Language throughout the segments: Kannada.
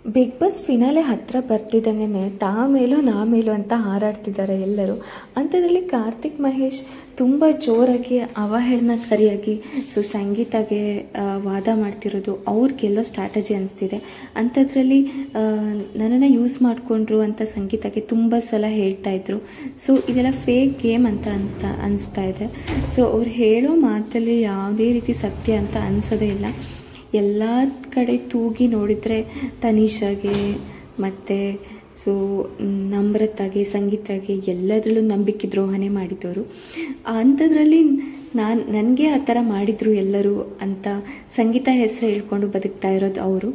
ಬಿಗ್ ಬಾಸ್ ಫಿನಾಲೆ ಹತ್ರ ಬರ್ತಿದ್ದಂಗೆ ತಾ ಮೇಲೂ ನಾ ಮೇಲೂ ಅಂತ ಹಾರಾಡ್ತಿದ್ದಾರೆ ಎಲ್ಲರೂ ಅಂಥದ್ರಲ್ಲಿ ಕಾರ್ತಿಕ್ ಮಹೇಶ್ ತುಂಬ ಜೋರಾಗಿ ಅವಹೇಳನಕಾರಿಯಾಗಿ ಸೊ ಸಂಗೀತಗೆ ಆ, ವಾದ ಮಾಡ್ತಿರೋದು ಅವ್ರು ಗೆಲ್ಲೋ ಸ್ಟ್ರಾಟಜಿ ಅನಿಸ್ತಿದೆ ಅಂಥದ್ರಲ್ಲಿ ನನ್ನನ್ನು ಯೂಸ್ ಮಾಡಿಕೊಂಡ್ರು ಅಂತ ಸಂಗೀತಕ್ಕೆ ತುಂಬ ಸಲ ಹೇಳ್ತಾ ಇದ್ರು ಸೊ ಇದೆಲ್ಲ ಫೇಕ್ ಗೇಮ್ ಅಂತ ಅಂತ ಅನಿಸ್ತಾ ಇದೆ ಸೊ ಅವ್ರು ಹೇಳೋ ಮಾತಲ್ಲಿ ಯಾವುದೇ ರೀತಿ ಸತ್ಯ ಅಂತ ಅನಿಸೋದೇ ಇಲ್ಲ ಎಲ್ಲ ಕಡೆ ತೂಗಿ ನೋಡಿದರೆ ತನಿಷಾಗೆ ಮತ್ತು ಸೊ ನಮ್ರತಾಗೆ ಸಂಗೀತಗೆ ಎಲ್ಲದರಲ್ಲೂ ನಂಬಿಕೆ ದ್ರೋಹನೇ ಮಾಡಿದವರು ಅಂಥದ್ರಲ್ಲಿ ನಾನು ನನಗೆ ಆ ಥರ ಮಾಡಿದರು ಎಲ್ಲರೂ ಅಂತ ಸಂಗೀತ ಹೆಸರು ಹೇಳ್ಕೊಂಡು ಬದುಕ್ತಾ ಇರೋದು ಅವರು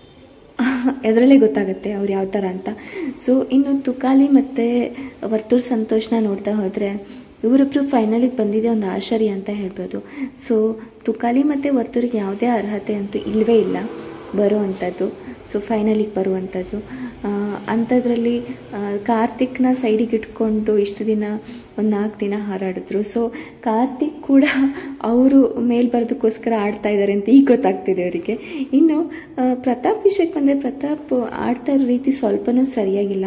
ಅದರಲ್ಲೇ ಗೊತ್ತಾಗುತ್ತೆ ಅವ್ರು ಯಾವ ಥರ ಅಂತ ಸೊ ಇನ್ನು ತುಕಾಲಿ ಮತ್ತು ವರ್ತೂರ್ ಸಂತೋಷನ ನೋಡ್ತಾ ಹೋದರೆ ಇವರಿಬ್ರು ಫೈನಲಿಗೆ ಬಂದಿದೆ ಒಂದು ಆಶ್ಚರ್ಯ ಅಂತ ಹೇಳ್ಬೋದು ಸೊ ತುಕಾಲಿ ಮತ್ತು ವರ್ತೂರಿಗೆ ಯಾವುದೇ ಅರ್ಹತೆ ಅಂತೂ ಇಲ್ಲವೇ ಇಲ್ಲ ಬರೋ ಅಂಥದ್ದು ಸೊ ಫೈನಲಿಗೆ ಬರುವಂಥದ್ದು ಆ, ಅಂಥದ್ರಲ್ಲಿ ಆ, ಕಾರ್ತಿಕ್ನ ಸೈಡಿಗೆ ಇಟ್ಕೊಂಡು ಇಷ್ಟು ದಿನ ಒಂದು ನಾಲ್ಕು ದಿನ ಹಾರಾಡಿದ್ರು ಸೊ ಕಾರ್ತಿಕ್ ಕೂಡ ಅವರು ಮೇಲ್ ಬರೋದಕ್ಕೋಸ್ಕರ ಆಡ್ತಾ ಇದ್ದಾರೆ ಅಂತ ಈಗ ಗೊತ್ತಾಗ್ತಿದೆ ಅವರಿಗೆ ಇನ್ನು ಆ, ಪ್ರತಾಪ್ ವಿಷಯಕ್ಕೆ ಬಂದರೆ ಪ್ರತಾಪ್ ಆಡ್ತಾ ಇರೋ ರೀತಿ ಸ್ವಲ್ಪನೂ ಸರಿಯಾಗಿಲ್ಲ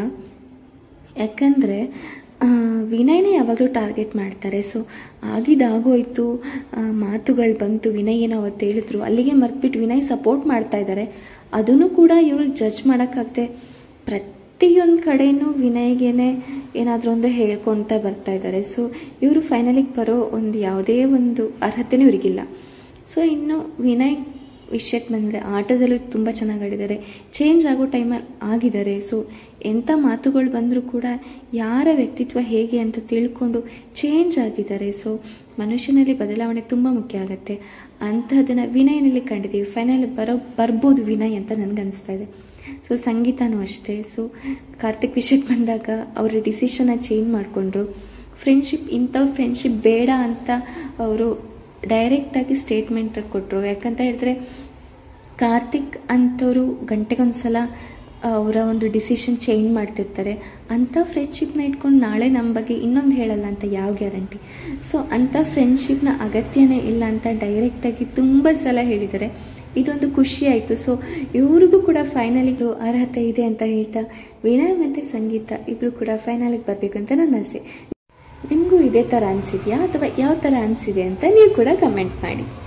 ಯಾಕಂದರೆ ವಿನಯ್ನೇ ಯಾವಾಗಲೂ ಟಾರ್ಗೆಟ್ ಮಾಡ್ತಾರೆ ಸೊ ಆಗಿದ್ದಾಗೋಯ್ತು ಮಾತುಗಳು ಬಂತು ವಿನಯ್ ಏನೋ ಅವತ್ತು ಹೇಳಿದ್ರು ಅಲ್ಲಿಗೆ ಮರ್ತ್ಬಿಟ್ಟು ವಿನಯ್ ಸಪೋರ್ಟ್ ಮಾಡ್ತಾ ಇದ್ದಾರೆ ಅದನ್ನು ಕೂಡ ಇವ್ರಿಗೆ ಜಡ್ಜ್ ಮಾಡೋಕ್ಕಾಗದೆ ಪ್ರತಿಯೊಂದು ಕಡೆಯೂ ವಿನಯ್ಗೇನೆ ಏನಾದರೂ ಒಂದು ಹೇಳ್ಕೊಳ್ತಾ ಬರ್ತಾ ಇದ್ದಾರೆ ಸೊ ಇವರು ಫೈನಲಿಗೆ ಬರೋ ಒಂದು ಯಾವುದೇ ಒಂದು ಅರ್ಹತೆನೂ ಇವರಿಗಿಲ್ಲ ಸೊ ಇನ್ನು ವಿನಯ್ ವಿಷಯಕ್ಕೆ ಬಂದರೆ ಆಟದಲ್ಲೂ ತುಂಬ ಚೆನ್ನಾಗಿ ಆಡಿದ್ದಾರೆ ಚೇಂಜ್ ಆಗೋ ಟೈಮಲ್ಲಿ ಆಗಿದ್ದಾರೆ ಸೊ ಎಂಥ ಮಾತುಗಳು ಬಂದರೂ ಕೂಡ ಯಾರ ವ್ಯಕ್ತಿತ್ವ ಹೇಗೆ ಅಂತ ತಿಳ್ಕೊಂಡು ಚೇಂಜ್ ಆಗಿದ್ದಾರೆ ಸೊ ಮನುಷ್ಯನಲ್ಲಿ ಬದಲಾವಣೆ ತುಂಬ ಮುಖ್ಯ ಆಗುತ್ತೆ ಅಂಥದ್ದನ್ನು ವಿನಯನಲ್ಲಿ ಕಂಡಿದ್ದೀವಿ ಫೈನಲ್ ಬರೋ ಬರ್ಬೋದು ವಿನಯ್ ಅಂತ ನನಗನ್ನಿಸ್ತಾ ಇದೆ ಸೊ ಸಂಗೀತನೂ ಅಷ್ಟೇ ಸೊ ಕಾರ್ತಿಕ್ ವಿಷಯಕ್ಕೆ ಬಂದಾಗ ಅವರ ಡಿಸಿಷನ್ನ ಚೇಂಜ್ ಮಾಡಿಕೊಂಡ್ರು ಫ್ರೆಂಡ್ಶಿಪ್ ಇಂಥವ್ರ ಫ್ರೆಂಡ್ಶಿಪ್ ಬೇಡ ಅಂತ ಅವರು ಡೈರೆಕ್ಟಾಗಿ ಸ್ಟೇಟ್ಮೆಂಟ್ ಕೊಟ್ಟರು ಯಾಕಂತ ಹೇಳಿದ್ರೆ ಕಾರ್ತಿಕ್ ಅಂಥವರು ಗಂಟೆಗೊಂದ್ಸಲ ಅವರ ಒಂದು ಡಿಸಿಷನ್ ಚೇಂಜ್ ಮಾಡ್ತಿರ್ತಾರೆ ಅಂಥ ಫ್ರೆಂಡ್ಶಿಪ್ನ ಇಟ್ಕೊಂಡು ನಾಳೆ ನಮ್ಮ ಬಗ್ಗೆ ಇನ್ನೊಂದು ಹೇಳಲ್ಲ ಅಂತ ಯಾವ ಗ್ಯಾರಂಟಿ ಸೊ ಅಂಥ ಫ್ರೆಂಡ್ಶಿಪ್ನ ಅಗತ್ಯನೇ ಇಲ್ಲ ಅಂತ ಡೈರೆಕ್ಟಾಗಿ ತುಂಬ ಸಲ ಹೇಳಿದ್ದಾರೆ ಇದೊಂದು ಖುಷಿ ಆಯಿತು ಸೊ ಇವ್ರಿಗೂ ಕೂಡ ಫೈನಲಿಗೆ ಅರ್ಹತೆ ಇದೆ ಅಂತ ಹೇಳ್ತಾ ವಿನಯ್ ಮತ್ತು ಸಂಗೀತ ಇಬ್ಬರು ಕೂಡ ಫೈನಲಿಗೆ ಬರಬೇಕು ಅಂತ ನನ್ನ ಆಸೆ ನಿಮಗೂ ಇದೇ ಥರ ಅನಿಸಿದೆಯಾ ಅಥವಾ ಯಾವ ಥರ ಅನಿಸಿದೆ ಅಂತ ನೀವು ಕೂಡ ಕಮೆಂಟ್ ಮಾಡಿ